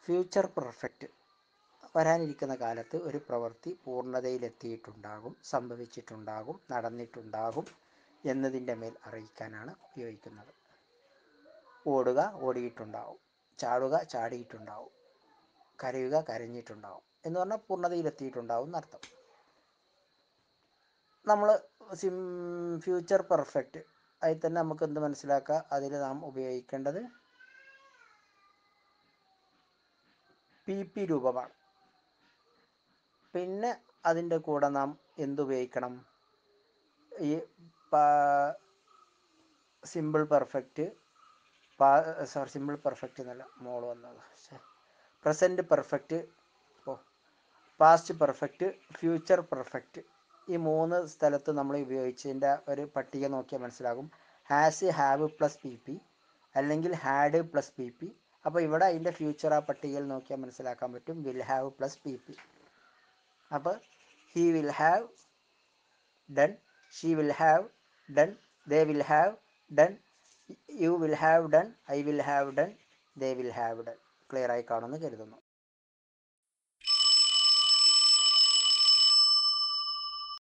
future perfect വരാനിരിക്കുന്ന കാലത്ത് ഒരു പ്രവൃത്തി പൂർണ്ണതയിലെത്തിയിട്ടുണ്ടാകും സംഭവിച്ചിട്ടുണ്ടാകും നടന്നിട്ടുണ്ടാകും എന്നതിൻ്റെ മേൽ അറിയിക്കാനാണ് ഉപയോഗിക്കുന്നത് ഓടുക ഓടിയിട്ടുണ്ടാവും ചാടുക ചാടിയിട്ടുണ്ടാവും കരയുക കരഞ്ഞിട്ടുണ്ടാവും എന്ന് പറഞ്ഞാൽ പൂർണ്ണതയിലെത്തിയിട്ടുണ്ടാവും എന്നർത്ഥം നമ്മൾ സിം ഫ്യൂച്ചർ പെർഫെക്റ്റ് അതിൽ തന്നെ നമുക്ക് എന്ത് മനസ്സിലാക്കാം അതിൽ നാം ഉപയോഗിക്കേണ്ടത് പി പി രൂപമാണ് പിന്നെ അതിൻ്റെ കൂടെ നാം എന്തുപയോഗിക്കണം ഈ സിമ്പിൾ പെർഫെക്റ്റ് പാ സോറി സിമ്പിൾ പെർഫെക്റ്റ് എന്നല്ല മോള് വന്നത് പ്രസൻറ്റ് പെർഫെക്റ്റ് ഓ പാസ്റ്റ് പെർഫെക്റ്റ് ഫ്യൂച്ചർ പെർഫെക്റ്റ് ഈ മൂന്ന് സ്ഥലത്ത് നമ്മൾ ഉപയോഗിച്ചതിൻ്റെ ഒരു പട്ടിക നോക്കിയാൽ മനസ്സിലാകും has have plus P P അല്ലെങ്കിൽ ഹാഡ് പ്ലസ് പി പി അപ്പോൾ ഇവിടെ അതിൻ്റെ ഫ്യൂച്ചർ ആ പട്ടികയിൽ നോക്കിയാൽ മനസ്സിലാക്കാൻ പറ്റും will have plus P P അപ്പോൾ he will have done she will have done they will have done you will have done I will have done they will have done clear ആയി കാണുമെന്ന് കരുതുന്നു